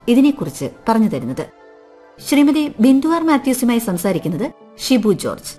ഇതിനെക്കുറിച്ച് പറഞ്ഞു തരുന്നത് ശ്രീമതി ബിന്ദുവാർ മാത്യൂസുമായി സംസാരിക്കുന്നത് ഷിബു ജോർജ്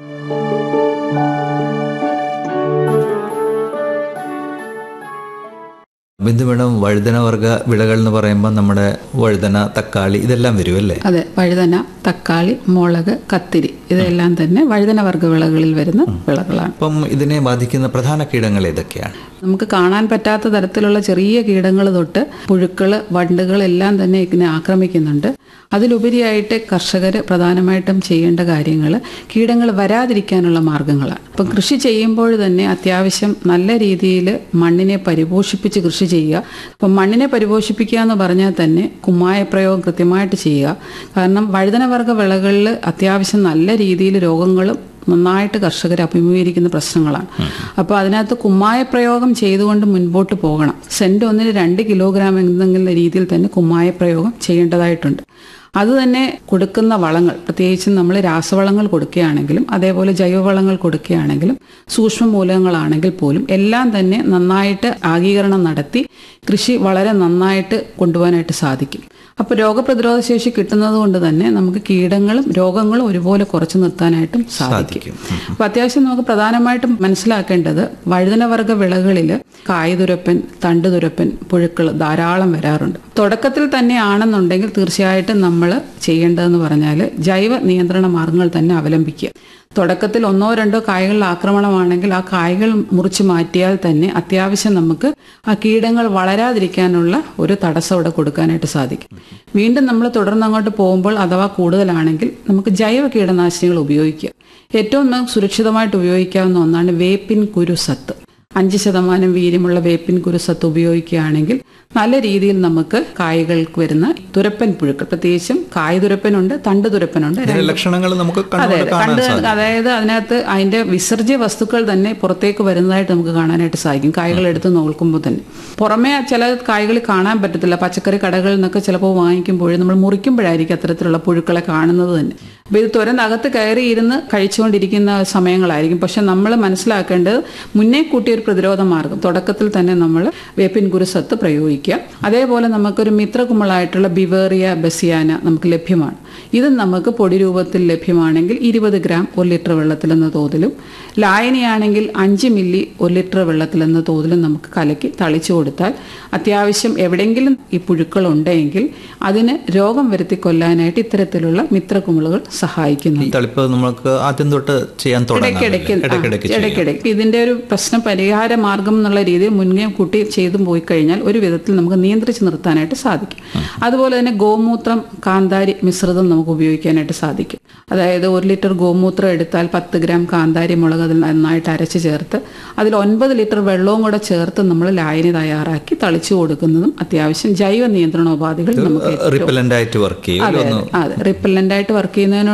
ബിന്ദു മേഡം വഴുതന വർഗ വിളകൾ എന്ന് പറയുമ്പോൾ നമ്മുടെ വഴുതന തക്കാളി ഇതെല്ലാം വരും അല്ലേ അതെ വഴുതന തക്കാളി മുളക് കത്തിരി ഇതെല്ലാം തന്നെ വഴുതന വർഗ്ഗ വിളകളിൽ വരുന്ന വിളകളാണ് അപ്പം ഇതിനെ ബാധിക്കുന്ന പ്രധാന കീടങ്ങൾ ഏതൊക്കെയാണ് നമുക്ക് കാണാൻ പറ്റാത്ത തരത്തിലുള്ള ചെറിയ കീടങ്ങൾ തൊട്ട് പുഴുക്കൾ വണ്ടുകൾ എല്ലാം തന്നെ ഇതിനെ ആക്രമിക്കുന്നുണ്ട് അതിലുപരിയായിട്ട് കർഷകർ പ്രധാനമായിട്ടും ചെയ്യേണ്ട കാര്യങ്ങൾ കീടങ്ങൾ വരാതിരിക്കാനുള്ള മാർഗങ്ങളാണ് അപ്പം കൃഷി ചെയ്യുമ്പോൾ തന്നെ അത്യാവശ്യം നല്ല രീതിയിൽ മണ്ണിനെ പരിപോഷിപ്പിച്ച് കൃഷി ചെയ്യുക അപ്പം മണ്ണിനെ പരിപോഷിപ്പിക്കുക എന്ന് പറഞ്ഞാൽ തന്നെ കുമ്മായ പ്രയോഗം കൃത്യമായിട്ട് ചെയ്യുക കാരണം വഴുതനവർഗ വിളകളിൽ അത്യാവശ്യം നല്ല രീതിയിൽ രോഗങ്ങളും നന്നായിട്ട് കർഷകർ അഭിമുഖീകരിക്കുന്ന പ്രശ്നങ്ങളാണ് അപ്പോൾ അതിനകത്ത് കുമ്മായ പ്രയോഗം ചെയ്തുകൊണ്ട് മുൻപോട്ട് പോകണം സെന്റ് ഒന്നിന് രണ്ട് കിലോഗ്രാം എന്തെങ്കിലും രീതിയിൽ തന്നെ കുമ്മായ പ്രയോഗം ചെയ്യേണ്ടതായിട്ടുണ്ട് അത് തന്നെ കൊടുക്കുന്ന വളങ്ങൾ പ്രത്യേകിച്ചും നമ്മൾ രാസവളങ്ങൾ കൊടുക്കുകയാണെങ്കിലും അതേപോലെ ജൈവവളങ്ങൾ കൊടുക്കുകയാണെങ്കിലും സൂക്ഷ്മ മൂലകങ്ങളാണെങ്കിൽ പോലും എല്ലാം തന്നെ നന്നായിട്ട് ആഗീകരണം നടത്തി കൃഷി വളരെ നന്നായിട്ട് കൊണ്ടുപോകാനായിട്ട് സാധിക്കും അപ്പോൾ രോഗപ്രതിരോധ ശേഷി കിട്ടുന്നത് കൊണ്ട് തന്നെ നമുക്ക് കീടങ്ങളും രോഗങ്ങളും ഒരുപോലെ കുറച്ചു നിർത്താനായിട്ടും സാധിക്കും അപ്പോൾ അത്യാവശ്യം നമുക്ക് പ്രധാനമായിട്ടും മനസ്സിലാക്കേണ്ടത് വഴുതനവർഗ വിളകളിൽ കായതുരപ്പൻ തണ്ടുതുരപ്പൻ പുഴുക്കൾ ധാരാളം വരാറുണ്ട് തുടക്കത്തിൽ തന്നെ ആണെന്നുണ്ടെങ്കിൽ തീർച്ചയായിട്ടും നമ്മൾ ചെയ്യേണ്ടതെന്ന് പറഞ്ഞാൽ ജൈവ നിയന്ത്രണ മാർഗങ്ങൾ തന്നെ അവലംബിക്കുക തുടക്കത്തിൽ ഒന്നോ രണ്ടോ കായകളിൽ ആക്രമണമാണെങ്കിൽ ആ കായകൾ മുറിച്ച് മാറ്റിയാൽ തന്നെ അത്യാവശ്യം നമുക്ക് ആ കീടങ്ങൾ വളരാതിരിക്കാനുള്ള ഒരു തടസ്സം ഇവിടെ കൊടുക്കാനായിട്ട് സാധിക്കും വീണ്ടും നമ്മൾ തുടർന്ന് അങ്ങോട്ട് പോകുമ്പോൾ അഥവാ കൂടുതലാണെങ്കിൽ നമുക്ക് ജൈവ കീടനാശിനികൾ ഉപയോഗിക്കുക ഏറ്റവും നമുക്ക് സുരക്ഷിതമായിട്ട് ഉപയോഗിക്കാവുന്ന ഒന്നാണ് വേപ്പിൻ കുരു സത്ത് അഞ്ച് ശതമാനം വീര്യമുള്ള വേപ്പിൻ കുരുസത്ത് ഉപയോഗിക്കുകയാണെങ്കിൽ നല്ല രീതിയിൽ നമുക്ക് കായകൾക്ക് വരുന്ന തുരപ്പൻ പുഴുക്കൾ പ്രത്യേകിച്ചും കായ് തുരപ്പനുണ്ട് തണ്ട് തുരപ്പനുണ്ട് ഇതിന്റെ ലക്ഷണങ്ങൾ നമുക്ക് അതെ കണ്ണുകൊണ്ട് അതെ കാണാൻ കണ്ട് സാധിക്കും അതായത് അതിനകത്ത് അതിന്റെ വിസർജ്യ വസ്തുക്കൾ തന്നെ പുറത്തേക്ക് വരുന്നതായിട്ട് നമുക്ക് കാണാനായിട്ട് സാധിക്കും കായ്കൾ എടുത്ത് നോക്കുമ്പോൾ തന്നെ പുറമേ ചില കായ്കൾ കാണാൻ പറ്റത്തില്ല പച്ചക്കറി കടകളിൽ നിന്നൊക്കെ ചിലപ്പോൾ വാങ്ങിക്കുമ്പോൾ നമ്മൾ മുറിക്കുമ്പോഴായിരിക്കും അത്തരത്തിലുള്ള പുഴുക്കളെ കാണുന്നത് തന്നെ അപ്പോൾ ഇത് തുരന്നകത്ത് കയറി ഇരുന്ന് കഴിച്ചുകൊണ്ടിരിക്കുന്ന സമയങ്ങളായിരിക്കും പക്ഷെ നമ്മൾ മനസ്സിലാക്കേണ്ടത് മുന്നേ കൂട്ടിയ ഒരു പ്രതിരോധ മാർഗം തുടക്കത്തിൽ തന്നെ നമ്മൾ വേപ്പിൻ കുരുസത്ത് പ്രയോഗിക്കുക അതേപോലെ നമുക്കൊരു മിത്രകുമ്മളായിട്ടുള്ള ബിവേറിയ ബസിയാന നമുക്ക് ലഭ്യമാണ് ഇത് നമുക്ക് പൊടി രൂപത്തിൽ ലഭ്യമാണെങ്കിൽ ഇരുപത് ഗ്രാം ഒരു ലിറ്റർ വെള്ളത്തിലെന്ന തോതിലും ലായനിയാണെങ്കിൽ അഞ്ച് മില്ലി ഒരു ലിറ്റർ വെള്ളത്തിലെന്ന തോതിലും നമുക്ക് കലക്കി തളിച്ചു കൊടുത്താൽ അത്യാവശ്യം എവിടെയെങ്കിലും ഈ പുഴുക്കൾ ഉണ്ടെങ്കിൽ അതിന് രോഗം വരുത്തി കൊല്ലാനായിട്ട് ഇത്തരത്തിലുള്ള മിത്രകുമിളുകൾ സഹായിക്കുന്നു ഈ തളിപ്പ് നമുക്ക് ആദ്യം തൊട്ട് ചെയ്യാൻ തുടങ്ങാം ഇടയ്ക്കിടയ്ക്ക് ആ, ഇടയ്ക്കിടയ്ക്ക് ചെയ്യാം. ഇടയ്ക്കിടയ്ക്ക് ഇതിന്റെ ഒരു പ്രശ്ന പരിഹാര മാർഗം എന്നുള്ള രീതിയിൽ മുൻകൈ കൂട്ടി ചെയ്തു പോയി കഴിഞ്ഞാൽ ഒരു വിധത്തിൽ നമുക്ക് നിയന്ത്രിച്ച് നിർത്താനായിട്ട് സാധിക്കും അതുപോലെ തന്നെ ഗോമൂത്രം കാന്താരി മിശ്രിതം നമുക്ക് ഉപയോഗിക്കാനായിട്ട് സാധിക്കും അതായത് ഒരു ലിറ്റർ ഗോമൂത്രം എടുത്താൽ പത്ത് ഗ്രാം കാന്താരി മുളക് അതിൽ നന്നായിട്ട് അരച്ച് ചേർത്ത് അതിൽ ഒൻപത് ലിറ്റർ വെള്ളവും കൂടെ ചേർത്ത് നമ്മൾ ലായനി തയ്യാറാക്കി തളിച്ചു കൊടുക്കുന്നതും അത്യാവശ്യം ജൈവ നിയന്ത്രണോപാധികൾ നമുക്ക് ഏറ്റവും റിപ്പലന്റ് ആയിട്ട് വർക്ക് ചെയ്യും അതെ അതെ അതെ റിപ്പല്ലൻ്റ് ആയിട്ട് വർക്ക് ചെയ്യുന്നതിനോട്